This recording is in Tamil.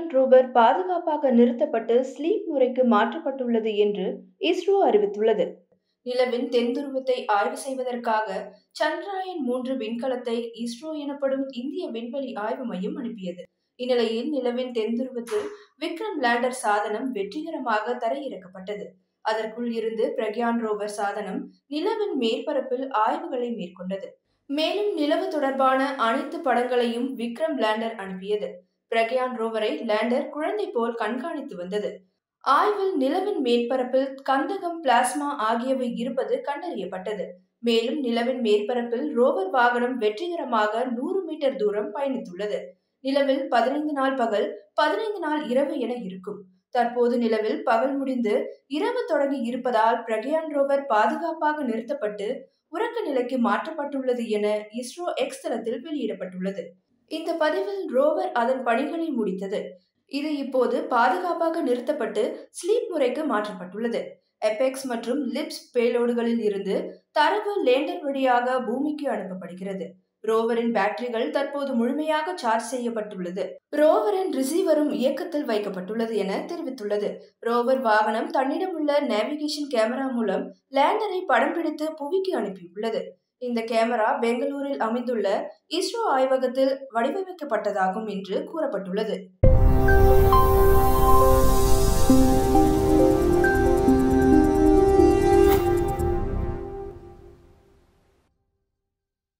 பிரக்யான் ரோவர் பாதுகாப்பாக நிறுத்தப்பட்டு ஸ்லீப் முறைக்கு மாற்றப்பட்டுள்ளது என்று இஸ்ரோ அறிவித்துள்ளது நிலவின் தென்துருவத்தை ஆய்வு செய்வதற்காக சந்திராயன் மூன்று விண்கலத்தை இஸ்ரோ எனப்படும் இந்திய விண்வெளி ஆய்வு மையம் அனுப்பியது இந்நிலையில் நிலவின் தென்துருவத்தில் விக்ரம் லேண்டர் சாதனம் வெற்றிகரமாக தரையிறக்கப்பட்டது அதற்குள் இருந்து பிரக்யான் ரோவர் சாதனம் நிலவின் மேற்பரப்பில் ஆய்வுகளை மேற்கொண்டது மேலும் நிலவு தொடர்பான அனைத்து படங்களையும் விக்ரம் லேண்டர் அனுப்பியது பிரக்யான் ரோவரை லேண்டர் குழந்தை போல் கண்காணித்து வந்தது ஆய்வில் நிலவின் மேற்பரப்பில் கந்தகம் பிளாஸ்மா ஆகியவை இருப்பது கண்டறியப்பட்டது மேலும் நிலவின் மேற்பரப்பில் ரோவர் வாகனம் வெற்றிகரமாக நூறு மீட்டர் தூரம் பயணித்துள்ளது நிலவில் பதினைந்து நாள் பகல் பதினைந்து நாள் இரவு என இருக்கும் தற்போது நிலவில் பகல் முடிந்து இரவு தொடங்கி இருப்பதால் பிரக்யான் ரோவர் பாதுகாப்பாக நிறுத்தப்பட்டு உறக்க நிலைக்கு மாற்றப்பட்டுள்ளது என இஸ்ரோ எக்ஸ் தளத்தில் வெளியிடப்பட்டுள்ளது இந்த பதிவில் ரோவர் அதன் பணிகளை முடித்தது இது இப்போது பாதுகாப்பாக நிறுத்தப்பட்டு ஸ்லீப் முறைக்கு மாற்றப்பட்டுள்ளது எபெக்ஸ் மற்றும் லிப்ஸ் பேலோடுகளில் இருந்து தரவு லேண்டர் வழியாக பூமிக்கு அனுப்பப்படுகிறது ரோவரின் பேட்டரிகள் தற்போது முழுமையாக சார்ஜ் செய்யப்பட்டுள்ளது ரோவரின் ரிசீவரும் இயக்கத்தில் வைக்கப்பட்டுள்ளது என தெரிவித்துள்ளது ரோவர் வாகனம் தன்னிடமுள்ள நேவிகேஷன் கேமரா மூலம் லேண்டரை படம் பிடித்து புவிக்கு அனுப்பியுள்ளது இந்த கேமரா பெங்களூரில் அமைந்துள்ள இஸ்ரோ ஆய்வகத்தில் வடிவமைக்கப்பட்டதாகும் என்று கூறப்பட்டுள்ளது